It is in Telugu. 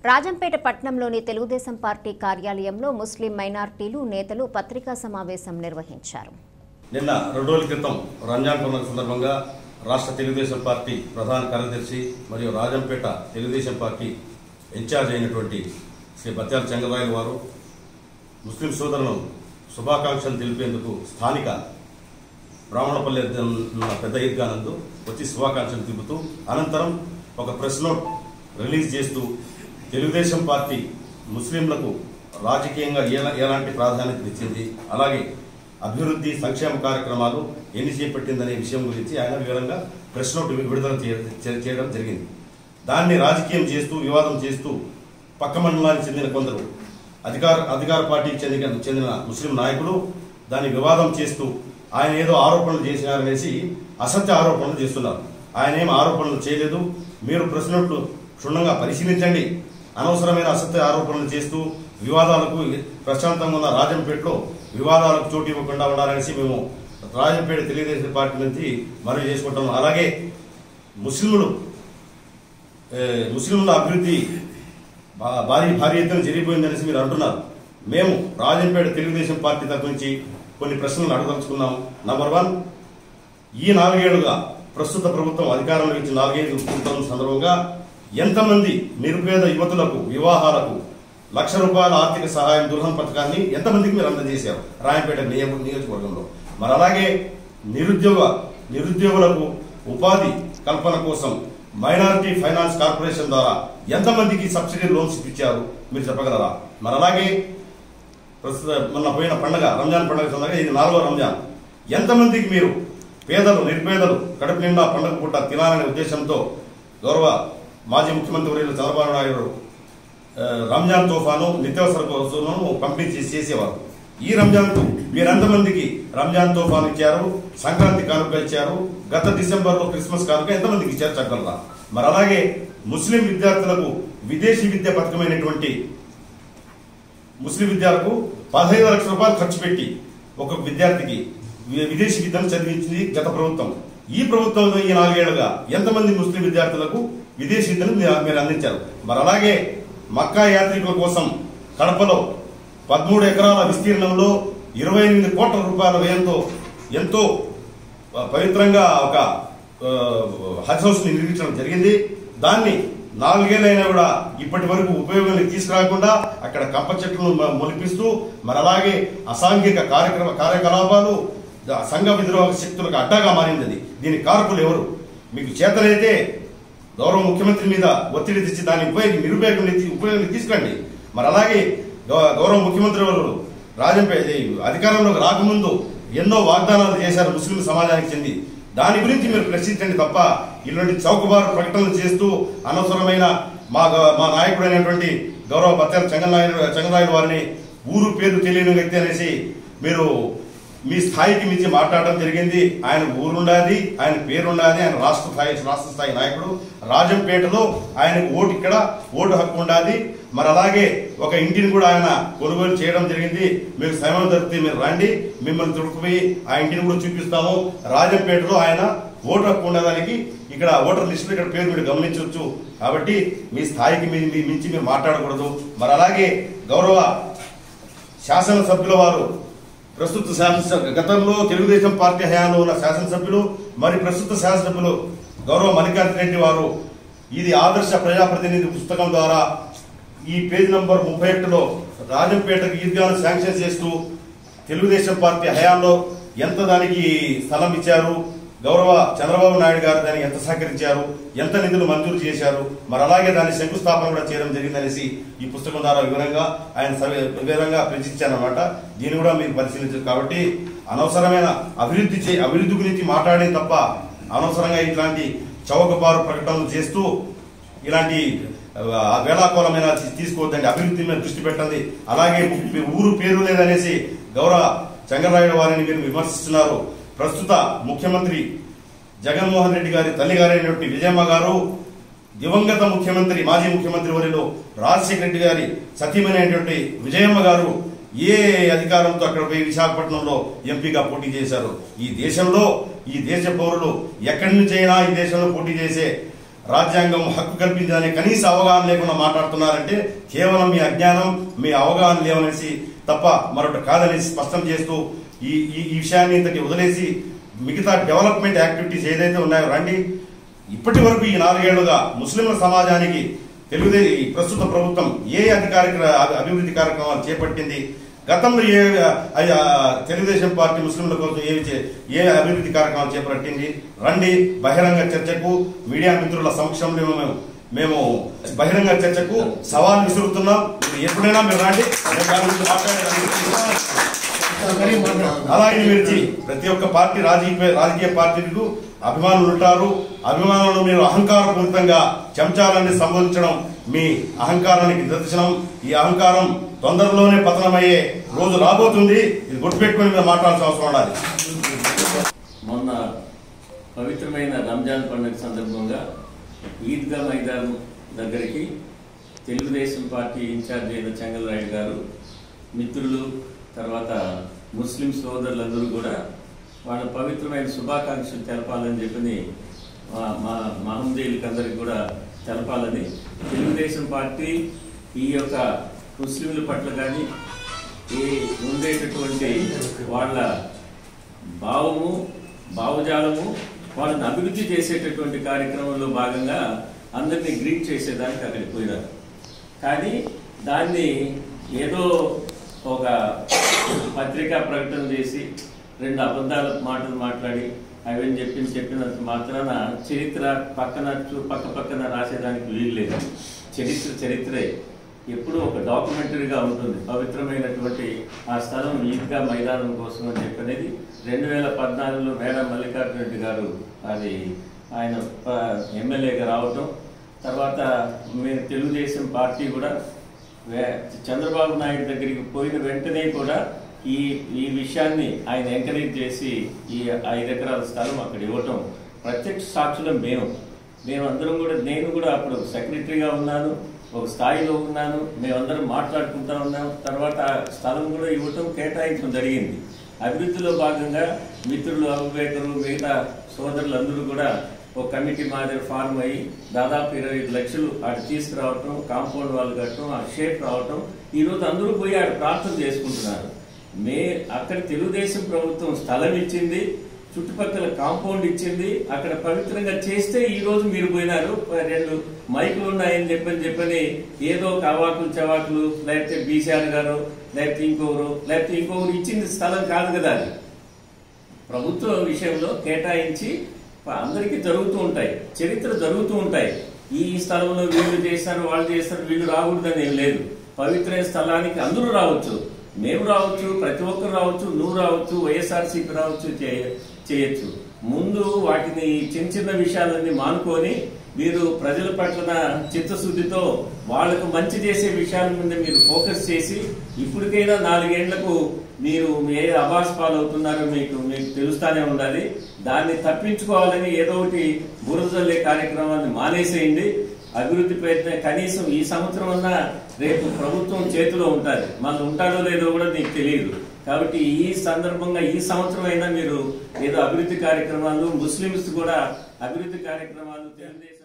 రాజంపేట పట్టణంలోని తెలుగుదేశం పార్టీ కార్యాలయంలో ముస్లిం మైనార్టీలు నేతలు పత్రికా సమావేశం నిర్వహించారు నిన్న రెండు రోజుల క్రితం రంజాన్ పండుగ సందర్భంగా రాష్ట్ర తెలుగుదేశం పార్టీ ప్రధాన కార్యదర్శి మరియు రాజంపేట తెలుగుదేశం పార్టీ ఇన్ఛార్జ్ అయినటువంటి శ్రీ బత్యాల చెంగరాయలు వారు ముస్లిం సోదరులను శుభాకాంక్షలు తెలిపేందుకు స్థానిక బ్రాహ్మణపల్లి ఉన్న పెద్ద ఈద్గా నందు వచ్చి శుభాకాంక్షలు తెలుపుతూ అనంతరం ఒక ప్రెస్ నోట్ రిలీజ్ చేస్తూ తెలుగుదేశం పార్టీ ముస్లింలకు రాజకీయంగా ఎలా ఎలాంటి ప్రాధాన్యత ఇచ్చింది అలాగే అభివృద్ధి సంక్షేమ కార్యక్రమాలు ఎన్ని చేపట్టిందనే విషయం గురించి ఆయన వివరంగా ప్రెస్ నోట్ విడుదల చేయ- చే- చేయడం జరిగింది దాన్ని రాజకీయం చేస్తూ వివాదం చేస్తూ పక్క మండలానికి చెందిన కొందరు అధికార అధికార పార్టీకి చెందిన చెందిన ముస్లిం నాయకులు దాన్ని వివాదం చేస్తూ ఆయన ఏదో ఆరోపణలు చేసినారనేసి అసత్య ఆరోపణలు చేస్తున్నారు ఆయన ఏం ఆరోపణలు చేయలేదు మీరు ప్రెస్ నోట్లు క్షుణ్ణంగా పరిశీలించండి అనవసరమైన అసత్య ఆరోపణలు చేస్తూ వివాదాలకు ప్రశాంతంగా ఉన్న రాజంపేటలో వివాదాలకు చోటు ఇవ్వకుండా ఉండాలనేసి మేము రాజంపేట తెలుగుదేశం పార్టీ నుంచి మనవి చేసుకుంటాము అలాగే ముస్లింలు ఏ, ముస్లింల అభివృద్ధి బా- భారీ భారీ ఎత్తున జరిగిపోయిందనేసి మీరు అంటున్నారు మేము రాజంపేట తెలుగుదేశం పార్టీ తరఫు నుంచి కొన్ని ప్రశ్నలు అడగదలుచుకున్నాం నంబర్ వన్ ఈ నాలుగేళ్లుగా ప్రస్తుత ప్రభుత్వం అధికారంలో ఇచ్చిన నాలుగేళ్లు పూర్తవుతున్న సందర్భంగా ఎంతమంది నిరుపేద యువతులకు వివాహాలకు లక్ష రూపాయల ఆర్థిక సహాయం దుర్హం పథకాన్ని ఎంతమందికి మీరు అందజేశారు రాయపేట నియోజక నియోజకవర్గంలో మరి అలాగే నిరుద్యోగ నిరుద్యోగులకు ఉపాధి కల్పన కోసం మైనారిటీ ఫైనాన్స్ కార్పొరేషన్ ద్వారా ఎంతమందికి సబ్సిడీ లోన్స్ ఇప్పించారు మీరు చెప్పగలరా మరి అలాగే ప్రస్తుత మొన్న పోయిన పండగ రంజాన్ పండుగ సందర్భంగా ఇది నాలుగో రంజాన్ ఎంతమందికి మీరు పేదలు నిర్పేదలు కడుపు నిండా పండుగ పూట తినాలనే ఉద్దేశంతో గౌరవ మాజీ ముఖ్యమంత్రి వర్యులు చంద్రబాబు నాయుడు ఆ, రంజాన్ తోఫాను నిత్యావసర వస్తువులను పంపిణీ చేసి చేసేవారు ఈ రంజాన్ మీరు ఎంతమందికి రంజాన్ తోఫాను ఇచ్చారు సంక్రాంతి కానుక ఇచ్చారు గత డిసెంబర్ లో క్రిస్మస్ కానుక ఎంతమందికి ఇచ్చారు చెప్పగలరా మరి అలాగే ముస్లిం విద్యార్థులకు విదేశీ విద్య పథకమైనటువంటి ముస్లిం విద్యార్థులకు పదహైదు లక్షల రూపాయలు ఖర్చు పెట్టి ఒక విద్యార్థికి వి- విదేశీ విద్యను చదివించింది గత ప్రభుత్వం ఈ ప్రభుత్వంలో ఈ నాలుగేళ్లుగా ఎంతమంది ముస్లిం విద్యార్థులకు విదేశీ విద్యను మీరు- మీరు అందించారు మరి అలాగే మక్కా యాత్రికుల కోసం కడపలో పదమూడు ఎకరాల విస్తీర్ణంలో ఇరవై ఎనిమిది కోట్ల రూపాయల వ్యయంతో ఎంతో పవిత్రంగా ఒక ఆ, హజ్ హౌస్ ని నిర్మించడం జరిగింది దాన్ని నాలుగేళ్ళైనా కూడా ఇప్పటి వరకు ఉపయోగానికి తీసుకురాకుండా అక్కడ కంప చెట్లను మ- మొలిపిస్తూ మరి అలాగే అసాంఘిక కార్యక్రమ కార్యకలాపాలు ద- సంఘ విద్రోహ శక్తులకు అడ్డాగా మారింది అది దీని కారకులు ఎవరు మీకు చేతనైతే గౌరవ ముఖ్యమంత్రి మీద ఒత్తిడి తెచ్చి దాన్ని ఉపయోగి నిరుపయోగం నుంచి ఉపయోగం తీసుకురండి మరి అలాగే గౌ- గౌరవ ముఖ్యమంత్రి వారు రాజంపే ఈ అధికారంలోకి రాకముందు ఎన్నో వాగ్దానాలు చేశారు ముస్లిం సమాజానికి చెంది దాని గురించి మీరు ప్రశ్నించండి తప్ప ఇలాంటి చౌకబారు ప్రకటనలు చేస్తూ అనవసరమైన మా గ- మా నాయకుడైనటువంటి గౌరవ బత్యాల చెంగనాయుడు చెంగనాయుడు వారిని ఊరు పేరు తెలియని వ్యక్తి అనేసి మీరు మీ స్థాయికి మించి మాట్లాడడం జరిగింది ఆయన ఊరుండాది ఆయన పేరుండాది ఆయన రాష్ట్ర స్థాయి రాష్ట్ర స్థాయి నాయకుడు రాజంపేటలో ఆయనకు ఓటు ఇక్కడ ఓటు హక్కు ఉండాది మరి అలాగే ఒక ఇంటిని కూడా ఆయన కొనుగోలు చేయడం జరిగింది మీకు సమయం దొరికితే మీరు రండి మిమ్మల్ని తుడుకుపోయి ఆ ఇంటిని కూడా చూపిస్తాము రాజంపేటలో ఆయన ఓటు హక్కు ఉండడానికి ఇక్కడ ఓటర్ లిస్టులో ఇక్కడ పేరు మీరు గమనించవచ్చు కాబట్టి మీ స్థాయికి మీ- మీ మించి మీరు మాట్లాడకూడదు మరి అలాగే గౌరవ శాసనసభ్యుల వారు ప్రస్తుత శాసనసభ గతంలో తెలుగుదేశం పార్టీ హయాంలో ఉన్న శాసనసభ్యులు మరి ప్రస్తుత శాసనసభ్యులు గౌరవ మల్లికార్జున రెడ్డి వారు ఇది ఆదర్శ ప్రజాప్రతినిధి పుస్తకం ద్వారా ఈ పేజ్ నంబర్ ముప్పై ఒకటిలో రాజంపేటకు ఈద్గాను శాంక్షన్ చేస్తూ తెలుగుదేశం పార్టీ హయాంలో ఎంత దానికి స్థలం ఇచ్చారు గౌరవ చంద్రబాబు నాయుడు గారు దానికి ఎంత సహకరించారు ఎంత నిధులు మంజూరు చేశారు మరి అలాగే దాని శంకుస్థాపన కూడా చేయడం జరిగిందనేసి ఈ పుస్తకం ద్వారా వివరంగా ఆయన సవి- వివరంగా ప్రచురించారనమాట దీన్ని కూడా మీరు పరిశీలించారు కాబట్టి అనవసరమైన అభివృద్ధి చే అభివృద్ధి గురించి మాట్లాడే తప్ప అనవసరంగా ఇట్లాంటి చౌకబారు ప్రకటనలు చేస్తూ ఇలాంటి ఆ, వేళాకోళమైన తీ- తీసుకోవద్దండి అభివృద్ధి మీద దృష్టి పెట్టండి అలాగే మీ ఊరు పేరు లేదనేసి గౌరవ చంద్రరాయుడు వారిని మీరు విమర్శిస్తున్నారు ప్రస్తుత ముఖ్యమంత్రి జగన్మోహన్ రెడ్డి గారి తల్లి గారైనటువంటి విజయమ్మ గారు దివంగత ముఖ్యమంత్రి మాజీ ముఖ్యమంత్రి వరిలో రాజశేఖర రెడ్డి గారి సతీమణి అయినటువంటి విజయమ్మ గారు ఏ అధికారంతో అక్కడ పోయి విశాఖపట్నంలో ఎంపీగా పోటీ చేశారు ఈ దేశంలో ఈ దేశ పౌరులు ఎక్కడి నుంచి అయినా ఈ దేశంలో పోటీ చేసే రాజ్యాంగం హక్కు కల్పించదని కనీస అవగాహన లేకుండా మాట్లాడుతున్నారంటే కేవలం మీ అజ్ఞానం మీ అవగాహన లేవనేసి తప్ప మరొకటి కాదని స్పష్టం చేస్తూ ఈ ఈ ఈ విషయాన్ని ఇంతటి వదిలేసి మిగతా డెవలప్మెంట్ యాక్టివిటీస్ ఏదైతే ఉన్నాయో రండి ఇప్పటి వరకు ఈ నాలుగేళ్లుగా ముస్లింల సమాజానికి తెలుగుదే ఈ ప్రస్తుత ప్రభుత్వం ఏ అధికారిక అభి- అభివృద్ధి కార్యక్రమాలు చేపట్టింది గతంలో ఏ ఆ, ఆ, తెలుగుదేశం పార్టీ ముస్లింల కోసం ఏ చే- ఏ అభివృద్ధి కార్యక్రమాలు చేపట్టింది రండి బహిరంగ చర్చకు మీడియా మిత్రుల సమక్షంలో మేము మేము బహిరంగ చర్చకు సవాల్ విసురుతున్నాం మీరు ఎప్పుడైనా మీరు రండి మేము దాని గురించి మాట్లాడడానికి అలాగే మిర్చి ప్రతి ఒక్క పార్టీ రాజకీయ రాజకీయ పార్టీలకు అభిమానులు ఉంటారు అభిమానులు మీరు అహంకారపూరితంగా చెంచాలని సంబోధించడం మీ అహంకారానికి నిదర్శనం ఈ అహంకారం తొందరలోనే పతనమయ్యే రోజు రాబోతుంది ఇది గుర్తుపెట్టుకుని మీరు మాట్లాడాల్సిన అవసరం ఉండాలి మొన్న పవిత్రమైన రంజాన్ పండుగ సందర్భంగా ఈద్గా మైదానం దగ్గరికి తెలుగుదేశం పార్టీ ఇన్ఛార్జ్ అయిన చెంగలరాయుడు గారు మిత్రులు తర్వాత ముస్లిం సోదరులందరూ కూడా వాళ్ళ పవిత్రమైన శుభాకాంక్షలు తెలపాలని చెప్పని మా మా మహమ్మదీయులకి అందరికి కూడా తెలపాలని తెలుగుదేశం పార్టీ ఈ యొక్క ముస్లింల పట్ల కానీ ఈ ఉండేటటువంటి వాళ్ళ భావము భావజాలము వాళ్ళని అభివృద్ధి చేసేటటువంటి కార్యక్రమంలో భాగంగా అందరినీ గ్రీట్ చేసేదానికి అక్కడికి పోయినారు కానీ దాన్ని ఏదో ఒక పత్రికా ప్రకటన చేసి రెండు అబద్ధాల మాటలు మాట్లాడి అవని చెప్పి చెప్పినంత మాత్రాన చరిత్ర పక్కన చూ- పక్క పక్కన రాసేదానికి వీలు లేదు చరిత్ర చరిత్రే ఎప్పుడూ ఒక డాక్యుమెంటరీగా ఉంటుంది పవిత్రమైనటువంటి ఆ స్థలం ఈద్గా మైదానం కోసం అని చెప్పనేది రెండు వేల పద్నాలుగులో మేడ మల్లికార్జున రెడ్డి గారు అది ఆయన ప- ఎమ్మెల్యేగా రావటం తర్వాత మీరు తెలుగుదేశం పార్టీ కూడా వే- చంద్రబాబు నాయుడు దగ్గరికి పోయిన వెంటనే కూడా ఈ ఈ విషయాన్ని ఆయన ఎంకరేజ్ చేసి ఈ ఐదు ఎకరాల స్థలం అక్కడ ఇవ్వటం ప్రత్యక్ష సాక్షులం మేము మేమందరం కూడా నేను కూడా అప్పుడు సెక్రటరీగా ఉన్నాను ఒక స్థాయిలో ఉన్నాను మేమందరం మాట్లాడుకుంటా ఉన్నాం తర్వాత స్థలం కూడా ఇవ్వటం కేటాయించడం జరిగింది అభివృద్ధిలో భాగంగా మిత్రులు అవివేకులు మిగతా సోదరులందరూ కూడా ఒక కమిటీ మాదిరి ఫార్మ్ అయ్యి దాదాపు ఇరవై ఐదు లక్షలు అటు తీసుకురావటం కాంపౌండ్ వాళ్ళు కట్టడం ఆ షేప్ రావటం ఈ రోజు అందరూ పోయి ఆడ ప్రార్థన చేసుకుంటున్నారు మే అక్కడ తెలుగుదేశం ప్రభుత్వం స్థలం ఇచ్చింది చుట్టుపక్కల కాంపౌండ్ ఇచ్చింది అక్కడ పవిత్రంగా చేస్తే ఈ రోజు మీరు పోయినారు రెండు మైకులు ఉన్నాయని చెప్పని చెప్పని ఏదో ఒక అవాకులు చవాకులు లేకపోతే బీసీఆర్ గారు లేకపోతే ఇంకొకరు లేకపోతే ఇంకొకరు ఇచ్చింది స్థలం కాదు కదా అది ప్రభుత్వ విషయంలో కేటాయించి అందరికీ జరుగుతూ ఉంటాయి చరిత్ర జరుగుతూ ఉంటాయి ఈ స్థలంలో వీళ్ళు చేస్తారు వాళ్ళు చేస్తారు వీళ్ళు రాకూడదని ఏం లేదు పవిత్ర స్థలానికి అందరూ రావచ్చు మేము రావచ్చు ప్రతి ఒక్కరు రావచ్చు నువ్వు రావచ్చు వైఎస్ఆర్సీపీ రావచ్చు చేయ- చేయొచ్చు ముందు వాటిని చిన్న చిన్న విషయాలన్నీ మానుకొని మీరు ప్రజల పట్ల చిత్తశుద్ధితో వాళ్ళకు మంచి చేసే విషయాల మీద మీరు ఫోకస్ చేసి ఇప్పటికైనా నాలుగేళ్లకు మీరు ఏ అభాస్ పాలవుతున్నారో మీకు మీకు తెలుస్తానే ఉండాలి దాన్ని తప్పించుకోవాలని ఏదో ఒకటి బురద జల్లే కార్యక్రమాన్ని మానేసేయండి అభివృద్ధి ప్రయత్నం కనీసం ఈ సంవత్సరం అన్నా రేపు ప్రభుత్వం చేతిలో ఉంటుంది మళ్ళీ ఉంటాడో లేదో కూడా నీకు తెలియదు కాబట్టి ఈ సందర్భంగా ఈ సంవత్సరం అయినా మీరు ఏదో అభివృద్ధి కార్యక్రమాలు ముస్లిమ్స్ కూడా అభివృద్ధి కార్యక్రమాలు తెలుగుదేశం